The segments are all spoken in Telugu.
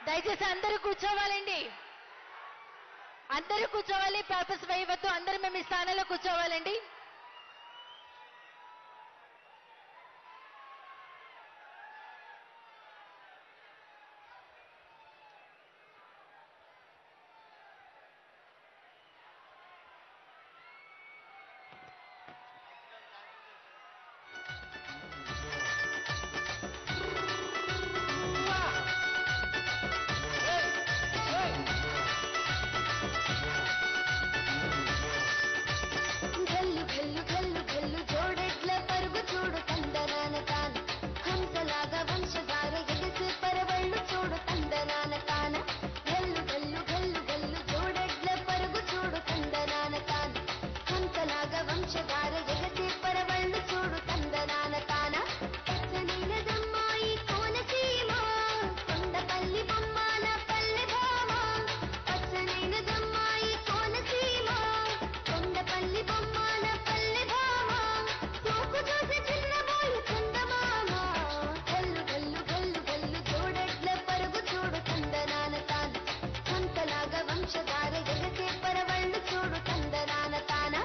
దయచేసి అందరూ కూర్చోవాలండి అందరూ కూర్చోవాలి పేపర్స్ వేయవద్దు అందరూ మేము ఈ స్థానంలో కూర్చోవాలండి ఘల్లు ఘల్లు ఘల్లు ఘల్లు జోడెడ్ల పరుగు చూడు తందనాన తాన హంసలాగా వంశధార ఎగసి పరవళ్ళు చూడు తందనాన తాన ఘల్లు ఘల్లు ఘల్లు ఘల్లు జోడెడ్ల పరుగు చూడు తందనాన తాన హంసలాగా వంశధార ఎగసి పరవళ్ళు చూడు తందనాన తాన పచ్చనైనదమ్మాయి కోనసీమ కొండపల్లి బొమ్మాల పల్లె భామ పచ్చనైనదమ్మాయి కోనసీమ కొండపల్లి బొమ్మాల పల్లె భామ సోకు చూసి చిన్నబోయి చందమామ గల్లు గల్లు గల్లు గల్లు జోడెడ్ల పరుగు చూడు తందనాన తాన సంతలాగా వంశధార ఎగసే పరవళ్ళు చూడు తందనాన తాన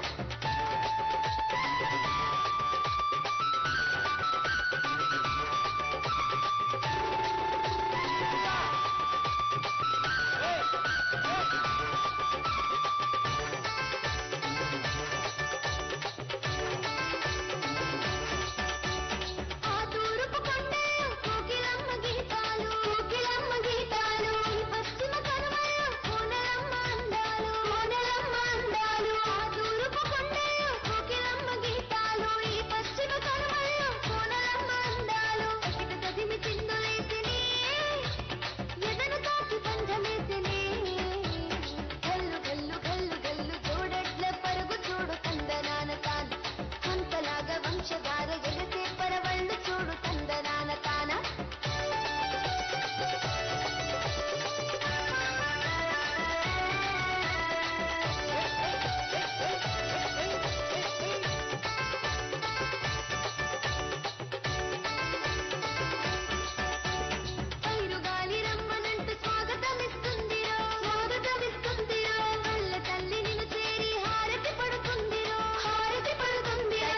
ఆ తూర్పు కొండలు కోకిలమ్మ గీతాలు కోకిలమ్మ గీతాలు ఈ పశ్చిమ కనుమలు కోనలమ్మ అందాలు కోనలమ్మ అందాలు ఆ తూర్పు కొండలు కోకిలమ్మ గీతాలు ఈ పశ్చిమ కనుమలు కోనలమ్మ అందాలు ఎకిట తదిమి చిందులేసిని ఎదను తాకి బంధమేసిని గల్లు గల్లు గల్లు గల్లు జోడెడ్ల పరుగు చూడు తందనాన తాను అంతలాగా వంశధార ఎగసే పరవళ్ళు చూడు తందనాన తాన పైరు గాలి రమ్మనంటూ స్వాగతమిస్తుందిరో స్వాగతమిస్తుందిరో కళ్ళ తల్లి నిన్ను చేరి హారతి పడుతుందిరో హారతి పడుతుందిరో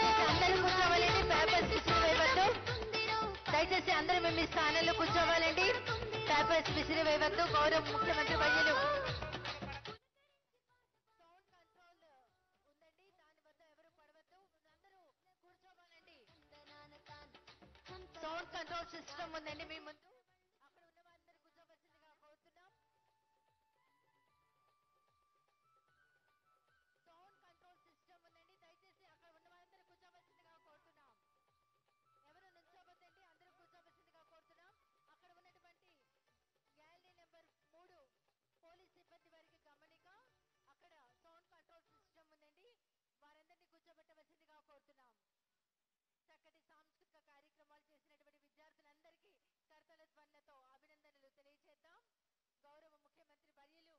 దయచేసి అందరూ మేము ఈ స్థానంలో కూర్చోవాలండి పేపర్స్ విసిరి వేయవద్దు గౌరవ ముఖ్యమంత్రి వర్యులు సౌండ్ కంట్రోల్ ఉందండి దాని వద్ద ఎవరు పడవద్దు అందరూ కూర్చోవాలండి సౌండ్ కంట్రోల్ సిస్టమ్ ఉందండి మీ ముందు అక్కడ ఉన్న వారందరూ కూర్చోవలసిందిగా కోరుతున్నాం సౌండ్ కంట్రోల్ సిస్టమ్ ఉందండి దయచేసి అక్కడ ఉన్న వారందరూ కూర్చోవలసిందిగా కోరుతున్నాం ఎవరు నుంచోవద్దండి అందరూ కూర్చోవలసిందిగా కోరుతున్నాం అక్కడ ఉన్నటువంటి గ్యాలరీ నెంబర్ మూడు పోలీస్ సిబ్బంది వారికి గమనిక అక్కడ సౌండ్ కంట్రోల్ సిస్టమ్ ఉందండి వారందరినీ కూర్చోబెట్టవలసిందిగా కోరుతున్నాం చక్కటి సాంస్కృతిక కార్యక్రమాలు చేసినటువంటి విద్యార్థులందరికీ కర్తల ధ్వనులతో అభినందనలు తెలియజేద్దాం గౌరవ ముఖ్యమంత్రి వర్యులు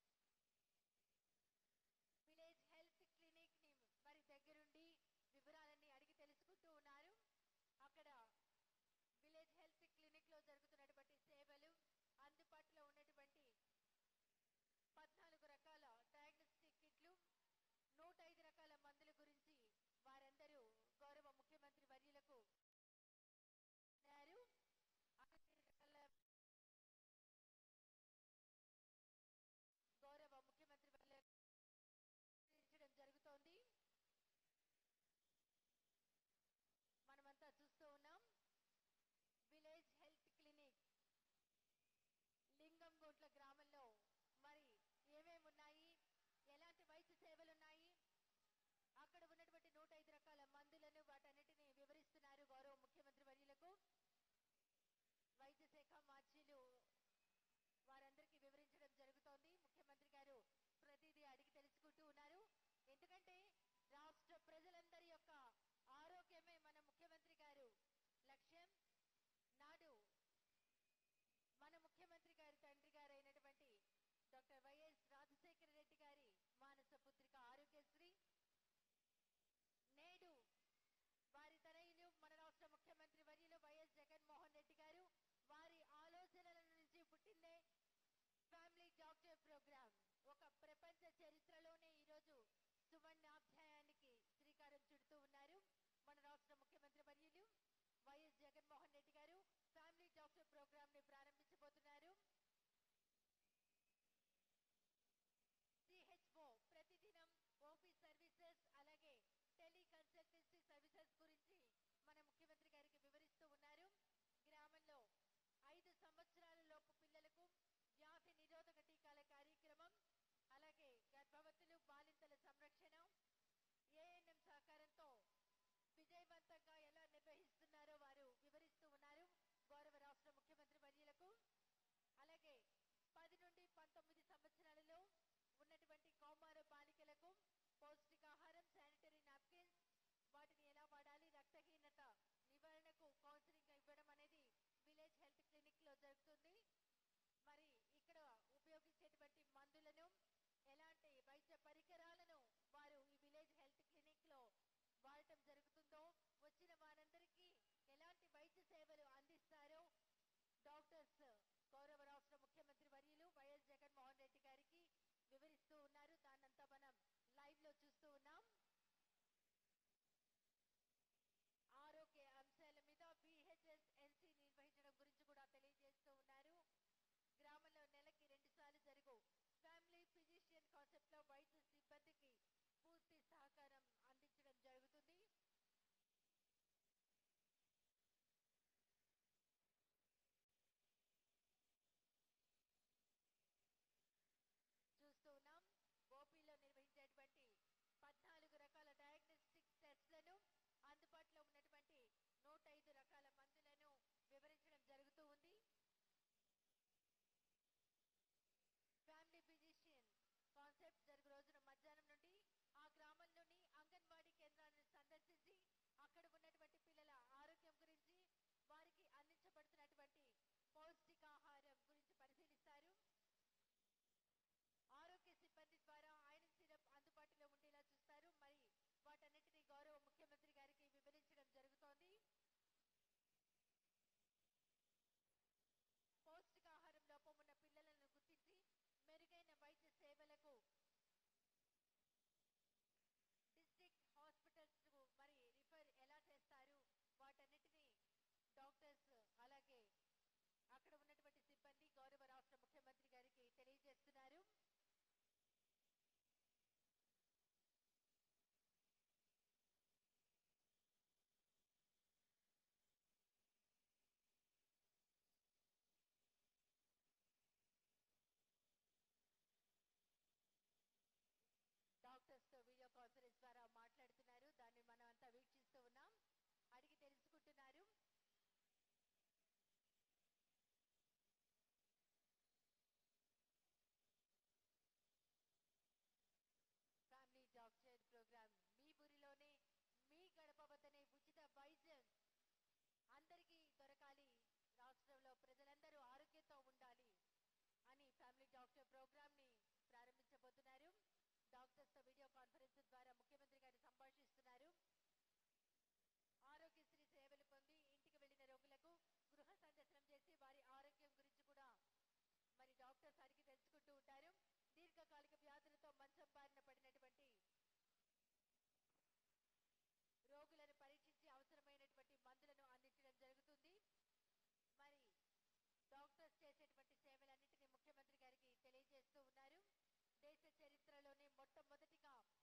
విలేజ్ హెల్త్ క్లినిక్ ని వారి దగ్గరుండి వివరాలన్నీ అడిగి తెలుసుకుంటూ ఉన్నారు అక్కడ విలేజ్ హెల్త్ క్లినిక్ లో జరుగుతున్నటువంటి సేవలు అందుబాటులో ఉన్నటువంటి పద్నాలుగు రకాల డయాగ్నోస్టిక్ కిట్లు నూట ఐదు రకాల మందుల గురించి వారందరూ గౌరవ ముఖ్యమంత్రి వర్యులకు అన్నారు. అన్ని రకాల గౌరవ ముఖ్యమంత్రి వర్యులకు వివరించడం జరుగుతోంది మనమంతా చూస్తూ ఉన్నాం విలేజ్ హెల్త్ క్లినిక్ లింగంగోట్ల గ్రామంలో మరి ఏమేమి ఉన్నాయి ఎలాంటి వైద్య సేవలు ఉన్నాయి అక్కడ ఉన్నటువంటి నూట ఐదు రకాల మందులను వాటన్నిటిని వివరిస్తున్నారు గౌరవ ముఖ్యమంత్రి వర్యులకు వైద్య శాఖ మార్చీలు వారందరికీ వివరించడం జరుగుతోంది ముఖ్యమంత్రి గారు ప్రతిదీ అడిగి తెలుసుకుంటూ ఉన్నారు ఎందుకంటే రాష్ట్ర ప్రజలందరి యొక్క ఆరోగ్యమే మన ముఖ్యమంత్రి గారు లక్ష్యం నాడు మన ముఖ్యమంత్రి గారి తండ్రి గారు అయినటువంటి డాక్టర్ వైఎస్ రాజశేఖర రెడ్డి గారి మానస పుత్రిక ఆరోగ్యశ్రీ నేడు వారి తనయులు మన రాష్ట్ర ముఖ్యమంత్రి వర్యులు వైఎస్ జగన్మోహన్ రెడ్డి గారు వారి ఆలోచనల నుంచి పుట్టిందే సువర్ణాధ్యాయానికి శ్రీకారం చుడుతూ ఉన్నారు మన రాష్ట్ర ముఖ్యమంత్రి వర్యులు వైఎస్ జగన్మోహన్ రెడ్డి గారు ఫ్యామిలీ డాక్టర్ ప్రోగ్రామ్ ని ప్రారంభించబోతున్నారు సిహెచ్ఓ ప్రతిదినం ఓపీ సర్వీసెస్ అలాగే టెలికన్సల్టెన్సీ సర్వీసెస్ గురించి మన ముఖ్యమంత్రి గారికి వివరిస్తూ ఉన్నారు గ్రామంలో ఐదు సంవత్సరాల లోపు పిల్లలకు వ్యాధి నిరోధక టీకాల కార్యక్రమం అలాగే గర్భవతులు బాలింతల సంరక్షణ ఏఎన్ఎం సహకారంతో విజయవంతంగా ఎలా నిర్వహిస్తున్నారో వారు వివరిస్తూ ఉన్నారు గౌరవ రాష్ట్ర ముఖ్యమంత్రి వర్యులకు అలాగే పది నుండి పంతొమ్మిది సంవత్సరాలలో ఉన్నటువంటి కౌమార బాలికలకు పౌష్టికాహారం శానిటరీ నాప్కిన్స్ వాటిని ఎలా వాడాలి రక్తహీనత నివారణకు కౌన్సిలింగ్ ఇవ్వడం అనేది విలేజ్ హెల్త్ క్లినిక్ లో జరుగుతుంది మరి ఇక్కడ ఉపయోగించేటువంటి మందులను ఎలాంటి వైద్య పరికరాలను వారు ఈ విలేజ్ హెల్త్ క్లినిక్ లో వాడటం జరుగుతుందో వచ్చిన వారందరికీ ఎలాంటి వైద్య సేవలు అందిస్తారో డాక్టర్స్ గౌరవ రాష్ట్ర ముఖ్యమంత్రి వర్యులు వైఎస్ జగన్మోహన్ రెడ్డి గారికి వివరిస్తూ ఉన్నారు దాన్నంతా మనం లైవ్ లో చూస్తూ ఉన్నాం ఆరోగ్య అంశాల మీద బిహెచ్ఎస్ ఎన్సీ నిర్వహించడం గురించి కూడా తెలియజేస్తూ ఉన్నారు గ్రామంలో నెలకి రెండు సార్లు జరుగు ఫ్యామిలీ ఫిజిషియన్ కాన్సెప్ట్ లో వైద్య సిబ్బందికి పూర్తి సహకారం అందించడం జరుగుతుంది చూస్తూ ఉన్నాం ఓపీలో నిర్వహించేటువంటి పద్నాలుగు రకాల డయాగ్నోస్టిక్ టెస్ట్లను అందుబాటులో ఉన్నటువంటి నూట ఐదు రకాల మందులను వివరించడం జరుగుతూ ఉంది ఫ్యామిలీ ఫిజిషియన్ కాన్సెప్ట్ జరుగు రోజున మధ్యాహ్నం నుండి ఆ గ్రామంలోని అంగన్వాడీ కేంద్రాలను సందర్శించి అక్కడ ఉన్నటువంటి పిల్లల ఆరోగ్యం గురించి వారికి అందించబడుతున్నటువంటి పౌష్టికాహారం గురించి పరిశీలిస్తారు ఆరోగ్య సిబ్బంది ద్వారా ఆయన సిరప్ అందుబాటులో ఉండేలా చూస్తారు మరి వాటన్నిటిని గౌరవ ముఖ్యమంత్రి గారికి వివరించడం జరుగుతోంది పౌష్టికాహారం లోపం ఉన్న పిల్లలను గుర్తించి మెరుగైన వైద్య సేవలకు డిస్ట్రిక్ట్ హాస్పిటల్స్ కు మరి రిఫర్ ఎలా చేస్తారు వాటన్నిటిని డాక్టర్స్ అలాగే అక్కడ ఉన్నటువంటి సిబ్బంది గౌరవ రాష్ట్ర ముఖ్యమంత్రి గారికి తెలియజేస్తున్నారు డాక్టర్స్ తో వీడియో కాన్ఫరెన్స్ ద్వారా మాట్లాడుతున్నారు దాన్ని మనం అంతా వీక్షిస్తూ ఉన్నాం అడిగి తెలుసుకుంటున్నారు ఫ్యామిలీ డాక్టర్ ప్రోగ్రామ్ మీ ఊరిలోనే మీ గడప వద్దనే ఉచిత వైద్యం అందరికీ దొరకాలి రాష్ట్రంలో ప్రజలందరూ ఆరోగ్యంతో ఉండాలి అని ఫ్యామిలీ డాక్టర్ ప్రోగ్రామ్ ని ప్రారంభించబోతున్నారు డాక్టర్స్ తో వీడియో కాన్ఫరెన్స్ ద్వారా ముఖ్యమంత్రి గారు సంభాషిస్తున్నారు ఆరోగ్యశ్రీ సేవలు పొంది ఇంటికి వెళ్లిన రోగులకు గృహ సందర్శనం చేసి వారి ఆరోగ్యం గురించి కూడా మరి డాక్టర్స్ అడిగి తెలుసుకుంటూ ఉంటారు దీర్ఘకాలిక వ్యాధులతో మంచం బారిన పడినటువంటి రోగులను పరీక్షించి అవసరమైనటువంటి మందులను అందించడం జరుగుతుంది మరి డాక్టర్స్ చేసేటువంటి సేవలన్నింటినీ ముఖ్యమంత్రి గారికి తెలియజేస్తూ ఉన్నారు దేశ చరిత్రలోనే మొట్టమొదటిగా